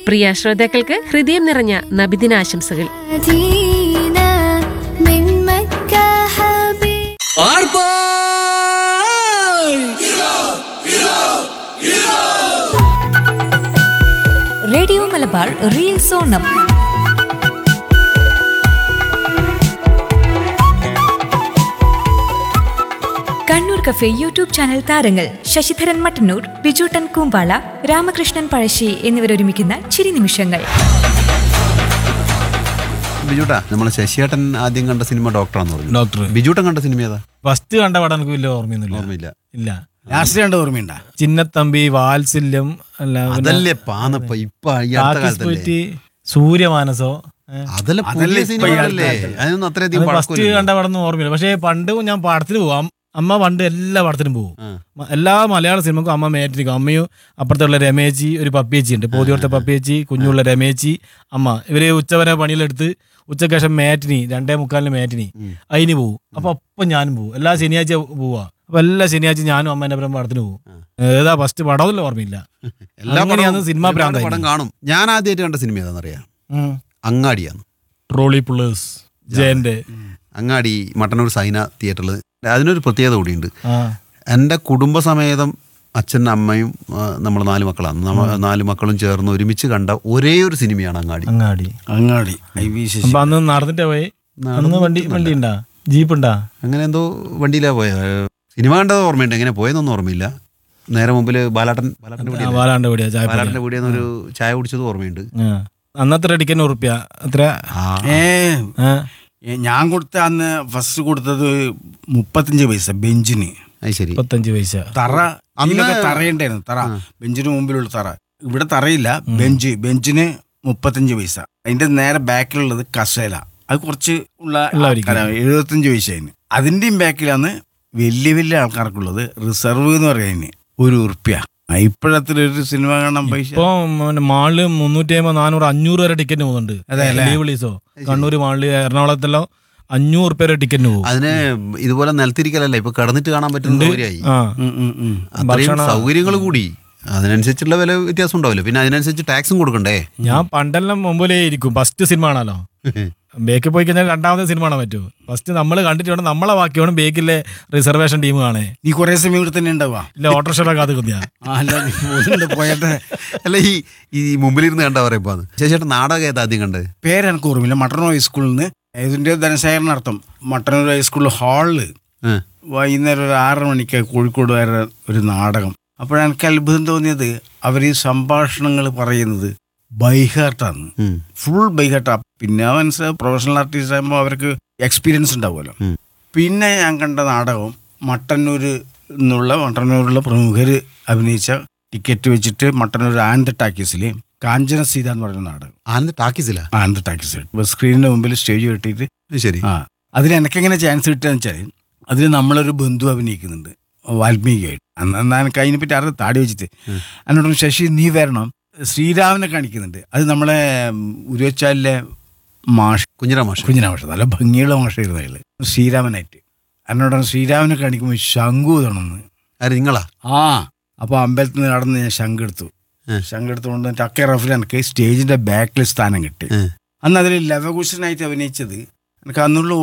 പ്രിയ ശ്രോതാക്കൾക്ക് ഹൃദയം നിറഞ്ഞ നബിദിനാശംസകൾ مدينة من مكة حبيب radio Malabar reels Onam Kannur cafe YouTube channel താരങ്ങൾ ശശിധരൻ മട്ടന്നൂർ ബിജുട്ടൻ കൂമ്പാള രാമകൃഷ്ണൻ പഴശ്ശി എന്നിവരൊരുമിക്കുന്ന ചിരി നിമിഷങ്ങൾ ബിജുട്ടാ നമ്മളെ ശശിയേട്ടൻ ആദ്യം കണ്ട സിനിമ ഡോക്ടറാന്ന് പറഞ്ഞു ഡോക്ടർ ബിജുട്ടൻ കണ്ട സിനിമ ഏതാ ഫസ്റ്റ് കണ്ട പടം എനിക്ക് വലിയ ഓർമ്മയൊന്നുമില്ല ഓർമ്മയില്ല ഇല്ല ലാസ്റ്റ് കണ്ട ഓർമ്മയുണ്ടാ ചിന്നത്തമ്പി വാത്സല്യം അല്ല പിന്നെ അതല്ലേ പാന്നപ്പ ഇപ്പൊ ഈ അടുത്ത ടാക്കീസ് കാലത്തല്ലേ പോയിട്ട് സൂര്യമാനസോ ഏ? അതല്ലേ അതല്ലേ പുതിയ ഇപ്പൊ ഈ സിനിമകളല്ലേ അടുത്ത അതിനൊന്നും അത് അത്രയധികം ഫസ്റ്റ് പഴക്കമില്ല. കണ്ട പടം ഒന്നും ഓർമ്മയില്ല പക്ഷേ പണ്ട് ഞാൻ പടത്തിന് പോവാം അമ്മ പണ്ട് എല്ലാ പടത്തിനും പോകും ആ. മ- എല്ലാ മലയാള സിനിമക്കും അമ്മ മേറ്റിരിക്കും അമ്മയും അപ്പുറത്തുള്ള രമേച്ചി ഒരു പപ്പിയേച്ചി ഉണ്ട് പോതിയോടത്തെ പപ്പിയേച്ചി കുഞ്ഞുള്ള രമേച്ചി അമ്മ ഇവര് ഉച്ചവരെ പണിയിലെടുത്ത് ഉച്ചയ്ക്ക് ശേഷം മാറ്റിനി രണ്ടേ മുക്കാലിന് മാറ്റിനി അതിന് പോകും അപ്പൊ ഒപ്പം ഞാനും പോകും എല്ലാ ശനിയാഴ്ച പോവാ അപ്പൊ എല്ലാ ശനിയാഴ്ച ഞാനും അമ്മേന്റെ അപ്പുറം പടത്തിന് പോകും ഏതാ ഫസ്റ്റ് പടമൊന്നും ഓർമ്മയില്ല എല്ലാ അങ്ങനെയാണ് പടവും സിനിമാ ഒരുപാട് ഭ്രാന്തായി. പടം കാണും ഞാൻ ആദ്യമായിട്ട് കണ്ട സിനിമ ഏതാണെന്നറിയാം അങ്ങാടിയാണ് ട്രോളി പുള്ളേഴ്സ് ജയന്റെ അങ്ങാടി മട്ടന്നൂർ സൈന തിയേറ്ററിൽ അതിനൊരു പ്രത്യേകത കൂടിയുണ്ട് ആ എൻ്റെ കുടുംബസമേതം അച്ഛനും അമ്മയും നമ്മൾ നാല് മക്കളാണ് നമ്മ നാല് മക്കളും ചേർന്ന് ഒരുമിച്ച് കണ്ട ഒരേ ഒരു സിനിമയാണ് അങ്ങാടി അങ്ങാടി അങ്ങാടി ഐ വി ശശി അപ്പൊ അന്ന് നടന്നിട്ടാ പോയി അന്ന് വണ്ടി വണ്ടി ഉണ്ടാ ജീപ്പ് ഉണ്ടാ അങ്ങനെ എന്തോ വണ്ടിയിലാ പോയ സിനിമ കണ്ടത് ഓർമ്മയുണ്ട് എങ്ങനെ പോയെന്നൊന്നും ഓർമ്മയില്ല നേരെ മുമ്പിൽ ബാലാട്ടൻ ബാലാട്ടൻ്റെ ആ, വീടിയല്ലേ? വാലാണ്ട് വീടിയാ ചായ ബാലാട്ടൻ്റെ വീടിയെന്ന് ഒരു ചായ കുടിച്ചത് ഓർമ്മയുണ്ട് അന്നത്ര ടിക്കറ്റ് ഉറുപ്പ്യ അത്ര ആ ഏ ആ, ഏ, ഞാൻ കൊടുത്ത അന്ന് ഫസ്റ്റ് കൊടുത്തത് മുപ്പത്തഞ്ച് പൈസ ബെഞ്ചിന് അത് ശരി മുപ്പത്തഞ്ച് പൈസ തറ അന്ന് ഇതിലൊക്കെ തറയുണ്ടായിരുന്നു തറ ബെഞ്ചിന് മുമ്പിലുള്ള തറ ഇവിടെ തറയില്ല ബെഞ്ച് ബെഞ്ചിന് മുപ്പത്തഞ്ച് പൈസ അതിന്റെ നേരെ ബാക്കിലുള്ളത് കസേല അത് കുറച്ച് ഉള്ള ഉള്ളവർക്ക്. ആൾക്കാരാണ് എഴുപത്തഞ്ച് പൈസ അതിന് അതിന്റെയും ബാക്കിലാണ് വലിയ വലിയ ആൾക്കാർക്കുള്ളത് റിസർവ് എന്ന് പറയുന്നതിന് ഒരു ഉറുപ്പ്യ ഇപ്പോഴത്തെ ഒരു സിനിമ കാണാൻ പൈസ ഇപ്പൊ മറ്റേ മാളില് മുന്നൂറ്റി അമ്പത് നാനൂറ് അഞ്ഞൂറ് വരെ ടിക്കറ്റ് പോകുന്നുണ്ട് അതെ അല്ലേ? വിളീസോ കണ്ണൂർ മാളില് എറണാകുളത്തെല്ലാം അഞ്ഞൂറ് ഉറുപ്പ്യ വരെ ടിക്കറ്റിന് പോകും അതിന് ഇതുപോലെ നിലത്തിരിക്കലല്ല ഇപ്പൊ കിടന്നിട്ട് കാണാൻ പറ്റുന്ന സൗകര്യമായി ആ ഉം, ഉം, ഉം. അത്രയും ഭക്ഷണം- സൗകര്യങ്ങൾ കൂടി അതിനനുസരിച്ചുള്ള വില വ്യത്യാസം ഉണ്ടാവില്ല പിന്നെ അതിനനുസരിച്ച് ടാക്സും കൊടുക്കണ്ടേ ഞാൻ പണ്ടെല്ലാം മുമ്പിലേ ഇരിക്കും ഫസ്റ്റ് സിനിമ ആണല്ലോ ബേക്കിൽ പോയി കഴിഞ്ഞാൽ രണ്ടാമത്തെ സിനിമ കാണാൻ പറ്റുമോ ഫസ്റ്റ് നമ്മൾ കണ്ടിട്ട് വേണം നമ്മളെ ബാക്കി വേണം ബേക്കിലെ റിസർവേഷൻ ടീം കാണേ നീ കുറെ സമയം ഇവിടെ തന്നെ ഉണ്ടാവുക ഇല്ല ഓട്ടോറിക്ഷ കാത്ത് കുത്തിയാ ആ, അല്ല നീ പോകുന്നുണ്ട് പോയത് അല്ല ഈ ഈ മുമ്പിലിരുന്ന് കണ്ടാ പറയുമ്പോ അത് ചേച്ചേട്ടൻ നാടകം ഏതാ ആദ്യം കണ്ടത് പേരെനിക്ക് ഓർമ്മയില്ല മട്ടന്നൂർ ഹൈസ്കൂളിൽ നിന്ന് ഇതിന്റെ ധനശേഖരണാർത്ഥം മട്ടന്നൂർ ഹൈസ്കൂൾ ഹാളില് ഏ. വൈകുന്നേരം ഒരു ആറര മണിക്ക് കോഴിക്കോട് വരെ ഒരു നാടകം അപ്പോഴെനിക്ക് അത്ഭുതം തോന്നിയത് അവർ ഈ സംഭാഷണങ്ങൾ പറയുന്നത് ബൈഹാർട്ടാണ് ഉം. ഫുൾ ബൈഹാർട്ടാ പിന്നെ മനസ്സിലായി പ്രൊഫഷണൽ ആർട്ടിസ്റ്റ് ആകുമ്പോൾ അവർക്ക് എക്സ്പീരിയൻസ് ഉണ്ടാവുമല്ലോ ഉം. പിന്നെ ഞാൻ കണ്ട നാടകം മട്ടന്നൂർ എന്നുള്ള മട്ടന്നൂരിലുള്ള പ്രമുഖർ അഭിനയിച്ച ടിക്കറ്റ് വെച്ചിട്ട് മട്ടന്നൂർ ആനന്ദ ടാക്കീസിൽ കാഞ്ചന സീത എന്ന് പറയുന്ന നാടകം ആനന്ദ് ടാക്കീസില്ല ആനന്ദ ടാക്കീസ് സ്ക്രീനിന്റെ മുമ്പിൽ സ്റ്റേജ് കെട്ടിയിട്ട് ശരി ആ അതിന് എനിക്കെങ്ങനെ ചാൻസ് കിട്ടുകയെന്ന് വെച്ചാൽ അതിൽ നമ്മളൊരു ബന്ധു അഭിനയിക്കുന്നുണ്ട് വാൽമീകിയായിട്ട് അന്ന് എന്നാ എനിക്ക് അതിനെപ്പറ്റി അറിയാം താടി വെച്ചിട്ട് എന്നോട് ശശി നീ വരണം ശ്രീരാമനെ കാണിക്കുന്നുണ്ട് അത് നമ്മളെ ഉരുവച്ചാലിലെ മാഷ് കുഞ്ഞിരാ മാഷ് കുഞ്ഞിന മാഷ നല്ല ഭംഗിയുള്ള മാഷായിരുന്നു അയാൾ ശ്രീരാമനായിട്ട് എന്നോട് ശ്രീരാമനെ കാണിക്കുമ്പോൾ ശംഖു തണമെന്ന് ആര് നിങ്ങളാ ആ അപ്പോൾ അമ്പലത്തിൽ നിന്ന് നടന്ന് ഞാൻ ശംഖ് എടുത്തു ഏ. ശംഖ് എടുത്തുകൊണ്ട് ടക്കെ റഫിൽ എനിക്ക് സ്റ്റേജിന്റെ ബാക്കിൽ സ്ഥാനം കിട്ടി ഏ. അന്ന് അതിൽ ലവകുശനായിട്ട് അഭിനയിച്ചത് എനിക്ക് അന്നുള്ള